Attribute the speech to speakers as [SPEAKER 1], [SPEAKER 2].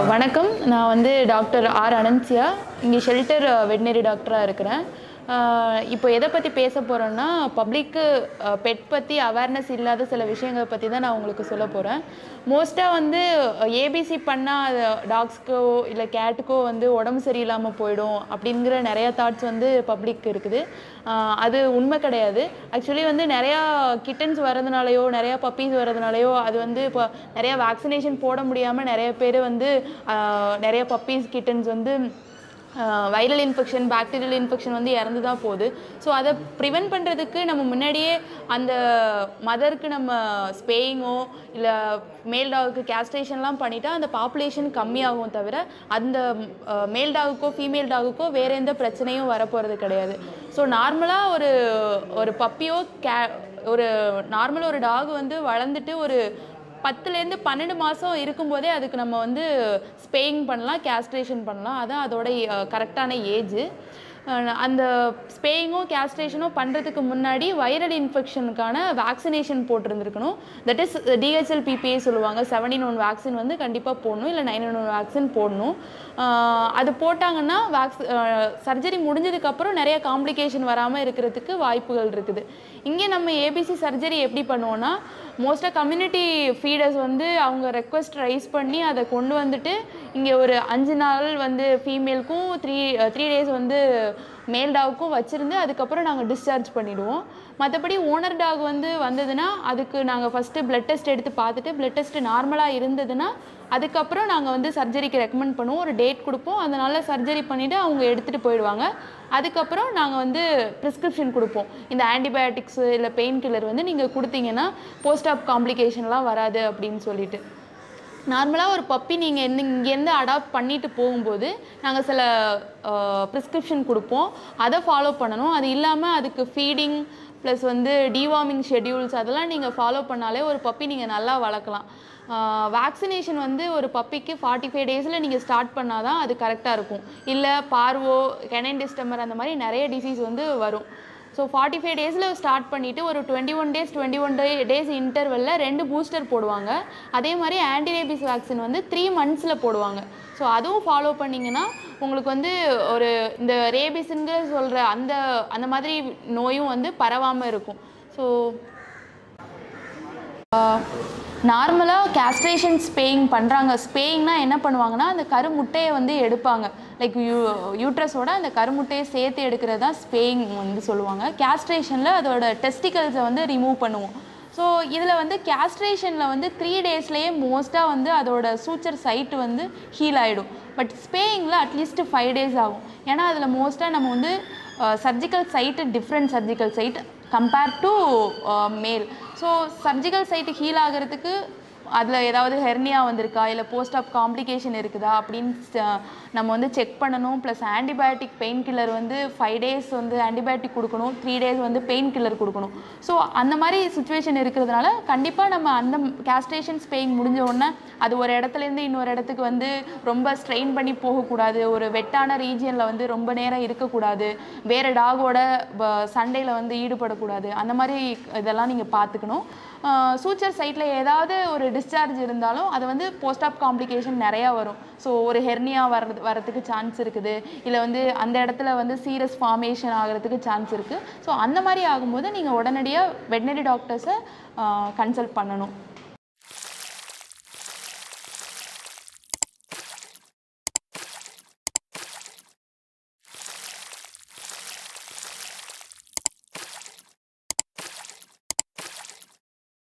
[SPEAKER 1] வணக்கம் நான் வந்து டாக்டர் ஆர் அனன்சியா இங்கே ஷெல்டர் வெட்னரி டாக்டராக இருக்கிறேன் ஆஹ் இப்போ எதை பற்றி பேச போகிறேன்னா பப்ளிக்கு பெட் பற்றி அவேர்னஸ் இல்லாத சில விஷயங்களை பற்றி தான் நான் உங்களுக்கு சொல்ல போகிறேன் மோஸ்ட்டாக வந்து ஏபிசி பண்ணால் டாக்ஸ்க்கோ இல்லை கேட்டுக்கோ வந்து உடம்பு சரியில்லாமல் போயிடும் அப்படிங்கிற நிறையா தாட்ஸ் வந்து பப்ளிக் இருக்குது ஆஹ் அது உண்மை கிடையாது ஆக்சுவலி வந்து நிறையா கிட்டன்ஸ் வரதுனாலையோ நிறையா பப்பீஸ் வரதுனாலையோ அது வந்து இப்போ நிறையா வேக்சினேஷன் போட முடியாமல் நிறைய பேர் வந்து ஆஹ் நிறைய பப்பீஸ் கிட்டன்ஸ் வந்து வைரல் இன்ஃபெக்ஷன் பாக்டீரியல் இன்ஃபெக்ஷன் வந்து இறந்து தான் போகுது ஸோ அதை ப்ரிவென்ட் பண்ணுறதுக்கு நம்ம முன்னாடியே அந்த மதருக்கு நம்ம ஸ்பேயிங்கோ இல்லை மேல் டாகுக்கு கேஸ்ட்ரேஷன்லாம் பண்ணிட்டா அந்த பாப்புலேஷன் கம்மியாகும் தவிர அந்த மேல் டாகுக்கோ ஃபீமேல் டாகுக்கோ வேறு எந்த பிரச்சனையும் வரப்போகிறது கிடையாது ஸோ நார்மலாக ஒரு ஒரு பப்பியோ கே ஒரு நார்மல் ஒரு டாக் வந்து வளர்ந்துட்டு ஒரு பத்துலேருந்து பன்னெண்டு மாதம் இருக்கும்போதே அதுக்கு நம்ம வந்து ஸ்பேயிங் பண்ணலாம் கேஸ்ட்ரேஷன் பண்ணலாம் அதான் அதோட கரெக்டான ஏஜ் அந்த ஸ்பேயிங்கும் கேஸ்ட்ரேஷனும் பண்ணுறதுக்கு முன்னாடி வைரல் இன்ஃபெக்ஷனுக்கான வேக்சினேஷன் போட்டிருந்துருக்கணும் தட் இஸ் டிஹெச்எல் பிபிஏ சொல்லுவாங்க செவன்டீன் ஒன் வேக்சின் வந்து கண்டிப்பாக போடணும் இல்லை நைன் ஒன் வேக்சின் போடணும் ஆஹ் அது போட்டாங்கன்னா வேக்ஸ் சர்ஜரி முடிஞ்சதுக்கப்புறம் நிறைய காம்ப்ளிகேஷன் வராமல் இருக்கிறதுக்கு வாய்ப்புகள் இருக்குது இங்கே நம்ம ஏபிசி சர்ஜரி எப்படி பண்ணுவோன்னா மோஸ்ட்டாக கம்யூனிட்டி ஃபீடர்ஸ் வந்து அவங்க ரெக்வஸ்ட் ரைஸ் பண்ணி அதை கொண்டு வந்துட்டு இங்கே ஒரு அஞ்சு நாள் வந்து ஃபீமேலுக்கும் த்ரீ த்ரீ டேஸ் வந்து மேல் டாவுக்கும் வச்சுருந்து அதுக்கப்புறம் நாங்கள் டிஸ்சார்ஜ் பண்ணிவிடுவோம் மற்றபடி ஓனர் டாக் வந்து வந்ததுன்னா அதுக்கு நாங்கள் ஃபஸ்ட்டு பிளட் டெஸ்ட் எடுத்து பார்த்துட்டு பிளட் டெஸ்ட் நார்மலாக இருந்ததுன்னா அதுக்கப்புறம் நாங்கள் வந்து சர்ஜரிக்கு ரெக்கமெண்ட் பண்ணுவோம் ஒரு டேட் கொடுப்போம் அதனால் சர்ஜரி பண்ணிவிட்டு அவங்க எடுத்துகிட்டு போயிடுவாங்க அதுக்கப்புறம் நாங்கள் வந்து ப்ரிஸ்கிரிப்ஷன் கொடுப்போம் இந்த ஆன்டிபயோட்டிக்ஸு இல்லை பெயின் கில்லர் வந்து நீங்கள் கொடுத்தீங்கன்னா போஸ்ட் ஆப் காம்ப்ளிகேஷன்லாம் வராது அப்படின்னு சொல்லிட்டு நார்மலாக ஒரு பப்பி நீங்கள் எந்த இங்கேருந்து அடாப்ட் பண்ணிட்டு போகும்போது நாங்கள் சில ப்ரிஸ்கிரிப்ஷன் கொடுப்போம் அதை ஃபாலோ பண்ணணும் அது இல்லாமல் அதுக்கு ஃபீடிங் ப்ளஸ் வந்து டிவார்மிங் ஷெட்யூல்ஸ் அதெல்லாம் நீங்கள் ஃபாலோ பண்ணாலே ஒரு பப்பி நீங்கள் நல்லா வளர்க்கலாம் வேக்சினேஷன் வந்து ஒரு பப்பிக்கு ஃபார்ட்டி ஃபைவ் டேஸில் நீங்கள் ஸ்டார்ட் பண்ணால் தான் அது கரெக்டாக இருக்கும் இல்லை பார்வோ கெனைன் டிஸ்டமர் அந்த மாதிரி நிறைய டிசீஸ் வந்து வரும் ஸோ ஃபார்ட்டி ஃபைவ் டேஸில் ஸ்டார்ட் பண்ணிவிட்டு ஒரு twenty one days twenty one day days இன்டர்வெல்லில் ரெண்டு பூஸ்டர் போடுவாங்க அதே மாதிரி ஆன்டிரேபிஸ் வேக்சின் வந்து த்ரீ மந்த்ஸில் போடுவாங்க ஸோ அதுவும் ஃபாலோ பண்ணிங்கன்னா உங்களுக்கு வந்து ஒரு இந்த ரேபிஸ்ன்னு சொல்கிற அந்த அந்த மாதிரி நோயும் வந்து பரவாமல் இருக்கும் ஸோ நார்மலாக கேஸ்ட்ரேஷன் ஸ்பேயிங் பண்ணுறாங்க ஸ்பேயிங்னா என்ன பண்ணுவாங்கன்னா அந்த கருமுட்டையை வந்து எடுப்பாங்க லைக் யூ யூட்ரஸோட அந்த கருமுட்டையை சேர்த்து எடுக்கிறது தான் ஸ்பேயிங் வந்து சொல்லுவாங்க கேஸ்ட்ரேஷனில் அதோட டெஸ்டிகல்ஸை வந்து ரிமூவ் பண்ணுவோம் ஸோ இதில் வந்து கேஸ்ட்ரேஷனில் வந்து த்ரீ டேஸ்லேயே மோஸ்ட்டாக வந்து அதோட சூச்சர் சைட்டு வந்து ஹீல் ஆகிடும் பட் ஸ்பேயிங்கில் அட்லீஸ்ட் ஃபைவ் டேஸ் ஆகும் ஏன்னா அதில் மோஸ்ட்டாக நம்ம வந்து surgical site different surgical site compare to male so surgical site heal ஆகிறதுக்கு அதில் ஏதாவது ஹெர்னியா வந்திருக்கா இல்லை போஸ்ட் ஆப் காம்ப்ளிகேஷன் இருக்குதா அப்படின்னு ச- நம்ம வந்து செக் பண்ணணும் ப்ளஸ் ஆன்டிபயோட்டிக் பெயின் கில்லர் வந்து ஃபைவ் டேஸ் வந்து ஆன்டிபயோட்டிக் கொடுக்கணும் த்ரீ டேஸ் வந்து பெயின் கில்லர் கொடுக்கணும் ஸோ அந்த மாதிரி சுச்சுவேஷன் இருக்கிறதுனால கண்டிப்பாக நம்ம அந்த கேஸ்ட்ரேஷன் ஸ்பேயிங் முடிஞ்ச உடனே அது ஒரு இடத்துலேருந்து இன்னொரு இடத்துக்கு வந்து ரொம்ப ஸ்ட்ரெயின் பண்ணி போகக்கூடாது ஒரு வெட்டான ரீஜியனில் வந்து ரொம்ப நேரம் இருக்கக்கூடாது வேறு டாகோட சண்டையில் வந்து ஈடுபடக்கூடாது அந்த மாதிரி இதெல்லாம் நீங்கள் பார்த்துக்கணும் சூச்சர் சைட்டில் ஏதாவது ஒரு டிஸ்சார்ஜ் இருந்தாலும் அது வந்து போஸ்ட் ஆப் காம்ப்ளிகேஷன் நிறையா வரும் ஸோ ஒரு ஹெர்னியா வர்றது வரதுக்கு சான்ஸ் இருக்குது இல்லை வந்து அந்த இடத்துல வந்து சீரியஸ் ஃபார்மேஷன் ஆகிறதுக்கு சான்ஸ் இருக்குது ஸோ அந்த மாதிரி ஆகும்போது நீங்கள் உடனடியாக வெட்னரி டாக்டர்ஸை கன்சல்ட் பண்ணணும்